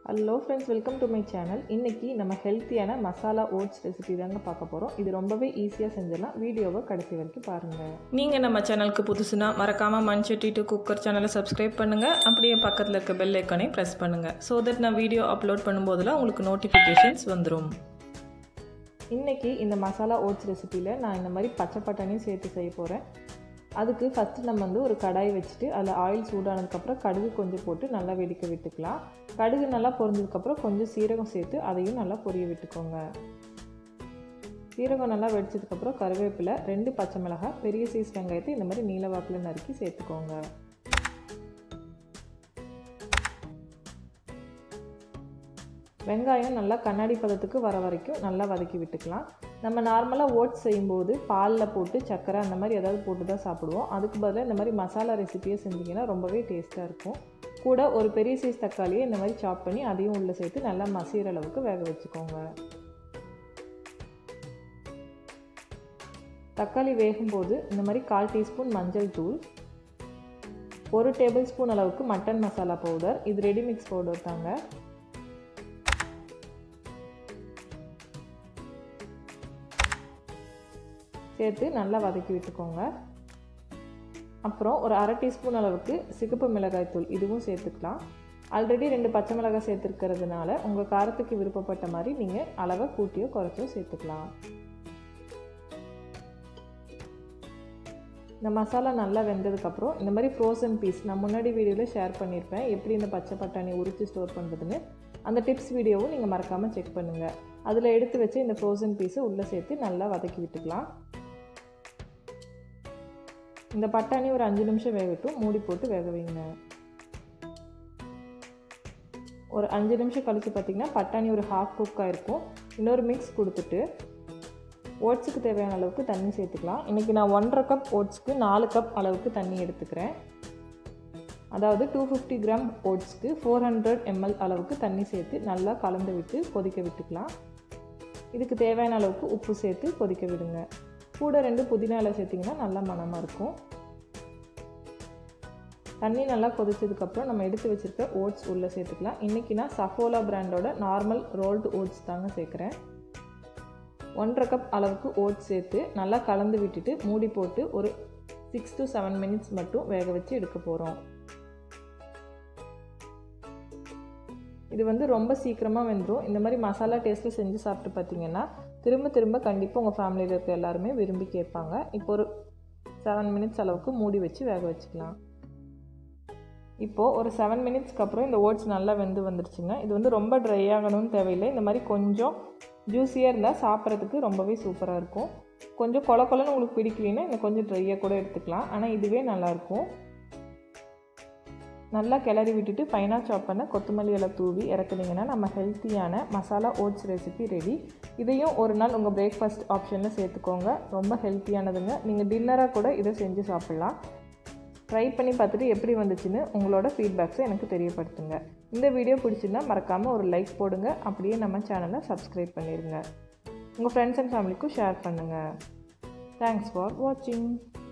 hello friends welcome to my channel இன்றைக்கி நம்ம ஹெல்த்தியான மசாலா ஓட்ஸ் ரெசிபி தாங்க பார்க்க போகிறோம் இது ரொம்பவே ஈஸியாக செஞ்சிடலாம் வீடியோவை கடைசி வரைக்கும் பாருங்கள் நீங்கள் நம்ம சேனலுக்கு புதுசுனா மறக்காமல் மண்சட்டி டு குக்கர் சேனலை சப்ஸ்கிரைப் பண்ணுங்கள் அப்படியே பக்கத்தில் இருக்க பெல் ஐக்கானை ப்ரெஸ் பண்ணுங்கள் ஸோ தட் நான் வீடியோ அப்லோட் பண்ணும்போதெல்லாம் உங்களுக்கு நோட்டிஃபிகேஷன்ஸ் வந்துடும் இன்றைக்கி இந்த மசாலா ஓட்ஸ் ரெசிப்பியில் நான் இந்த மாதிரி பச்சை பட்டாணியும் சேர்த்து செய்ய போகிறேன் அதுக்கு ஃபஸ்ட்டு நம்ம வந்து ஒரு கடாய் வச்சுட்டு அதில் ஆயில் சூடானதுக்கப்புறம் கடுகு கொஞ்சம் போட்டு நல்லா வெடிக்க விட்டுக்கலாம் கடுகு நல்லா பொரிஞ்சதுக்கப்புறம் கொஞ்சம் சீரகம் சேர்த்து அதையும் நல்லா பொரிய விட்டுக்கோங்க சீரகம் நல்லா வெடிச்சதுக்கப்புறம் கருவேப்பிலை ரெண்டு பச்சை மிளகாய் பெரிய சைஸ் வெங்காயத்தை இந்த மாதிரி நீல வாக்கில் நறுக்கி சேர்த்துக்கோங்க வெங்காயம் நல்லா கண்ணாடி பதத்துக்கு வர வரைக்கும் நல்லா வதக்கி விட்டுக்கலாம் நம்ம நார்மலாக ஓட்ஸ் செய்யும்போது பாலில் போட்டு சர்க்கரை அந்த மாதிரி ஏதாவது போட்டு தான் சாப்பிடுவோம் அதுக்கு பதிலாக இந்த மாதிரி மசாலா ரெசிபியை செஞ்சிங்கன்னா ரொம்பவே டேஸ்ட்டாக இருக்கும் கூட ஒரு பெரிய சைஸ் தக்காளியை இந்த மாதிரி சாப் பண்ணி அதையும் உள்ளே சேர்த்து நல்லா மசிகிற அளவுக்கு வேக வச்சுக்கோங்க தக்காளி வேகும்போது இந்த மாதிரி கால் டீஸ்பூன் மஞ்சள் தூள் ஒரு டேபிள் ஸ்பூன் அளவுக்கு மட்டன் மசாலா பவுடர் இது ரெடி மிக்ஸ் பவுடர் தாங்க சேர்த்து நல்லா வதக்கி விட்டுக்கோங்க அப்புறம் ஒரு அரை டீஸ்பூன் அளவுக்கு சிகப்பு மிளகாய் தூள் இதுவும் சேர்த்துக்கலாம் ஆல்ரெடி ரெண்டு பச்சை மிளகாய் சேர்த்துருக்கிறதுனால உங்கள் காரத்துக்கு விருப்பப்பட்ட மாதிரி நீங்கள் அளவை கூட்டியோ குறைச்சோ சேர்த்துக்கலாம் இந்த மசாலா நல்லா வெந்ததுக்கப்புறம் இந்த மாதிரி ஃப்ரோசன் பீஸ் நான் முன்னாடி வீடியோவில் ஷேர் பண்ணியிருப்பேன் எப்படி இந்த பச்சை பட்டாணி உரித்து ஸ்டோர் பண்ணுறதுன்னு அந்த டிப்ஸ் வீடியோவும் நீங்கள் மறக்காமல் செக் பண்ணுங்கள் அதில் எடுத்து வச்சு இந்த ஃப்ரோசன் பீஸை உள்ளே சேர்த்து நல்லா வதக்கி விட்டுக்கலாம் இந்த பட்டாணி ஒரு அஞ்சு நிமிஷம் வேகட்டும் மூடி போட்டு வேக வைங்க ஒரு அஞ்சு நிமிஷம் கழித்து பார்த்திங்கன்னா பட்டாணி ஒரு ஹாஃப் குக்காக இருக்கும் இன்னொரு மிக்ஸ் கொடுத்துட்டு ஓட்ஸுக்கு தேவையான அளவுக்கு தண்ணி சேர்த்துக்கலாம் இன்றைக்கி நான் ஒன்றரை கப் ஓட்ஸ்க்கு நாலு கப் அளவுக்கு தண்ணி எடுத்துக்கிறேன் அதாவது டூ ஃபிஃப்டி கிராம் ஓட்ஸ்க்கு ஃபோர் ஹண்ட்ரட் எம்எல் அளவுக்கு தண்ணி சேர்த்து நல்லா கலந்து விட்டு கொதிக்க விட்டுக்கலாம் இதுக்கு தேவையான அளவுக்கு உப்பு சேர்த்து கொதிக்க விடுங்க கூட ரெண்டு புதினா இலை சேர்த்திங்கன்னா நல்லா மணமாக இருக்கும் தண்ணி நல்லா கொதிச்சதுக்கப்புறம் நம்ம எடுத்து வச்சுருக்க ஓட்ஸ் உள்ளே சேர்த்துக்கலாம் இன்றைக்கி நான் சஃபோலா பிராண்டோட நார்மல் ரோல்டு ஓட்ஸ் தாங்க சேர்க்குறேன் ஒன்றரை கப் அளவுக்கு ஓட்ஸ் சேர்த்து நல்லா கலந்து விட்டுட்டு மூடி போட்டு ஒரு சிக்ஸ் டு செவன் மினிட்ஸ் மட்டும் வேக வச்சு எடுக்க போகிறோம் இது வந்து ரொம்ப சீக்கிரமாக வெந்துடும் இந்த மாதிரி மசாலா டேஸ்ட்டில் செஞ்சு சாப்பிட்டு பார்த்தீங்கன்னா திரும்ப திரும்ப கண்டிப்பாக உங்கள் ஃபேமிலியில் இருக்க எல்லாருமே விரும்பி கேட்பாங்க இப்போ ஒரு செவன் மினிட்ஸ் அளவுக்கு மூடி வச்சு வேக வச்சுக்கலாம் இப்போது ஒரு செவன் மினிட்ஸ்க்கு அப்புறம் இந்த ஓட்ஸ் நல்லா வெந்து வந்துருச்சுங்க இது வந்து ரொம்ப ட்ரை ஆகணும்னு தேவையில்லை இந்த மாதிரி கொஞ்சம் ஜூஸியாக இருந்தால் சாப்பிட்றதுக்கு ரொம்பவே சூப்பராக இருக்கும் கொஞ்சம் கொல கொலன்னு உங்களுக்கு பிடிக்கலன்னா இன்னும் கொஞ்சம் ட்ரையாக கூட எடுத்துக்கலாம் ஆனால் இதுவே நல்லாயிருக்கும் நல்லா கிளறி விட்டுட்டு ஃபைனாக சாப் பண்ண கொத்தமல்லி இலை தூவி இறக்குனீங்கன்னா நம்ம ஹெல்த்தியான மசாலா ஓட்ஸ் ரெசிபி ரெடி இதையும் ஒரு நாள் உங்கள் பிரேக்ஃபாஸ்ட் ஆப்ஷனில் சேர்த்துக்கோங்க ரொம்ப ஹெல்த்தியானதுங்க நீங்கள் டின்னராக கூட இதை செஞ்சு சாப்பிட்லாம் ட்ரை பண்ணி பார்த்துட்டு எப்படி வந்துச்சுன்னு உங்களோட ஃபீட்பேக்ஸை எனக்கு தெரியப்படுத்துங்க இந்த வீடியோ பிடிச்சிருந்தா மறக்காமல் ஒரு லைக் போடுங்க அப்படியே நம்ம சேனலை சப்ஸ்கிரைப் பண்ணிடுங்க உங்கள் ஃப்ரெண்ட்ஸ் அண்ட் ஃபேமிலிக்கும் ஷேர் பண்ணுங்கள் தேங்க்ஸ் ஃபார் வாட்சிங்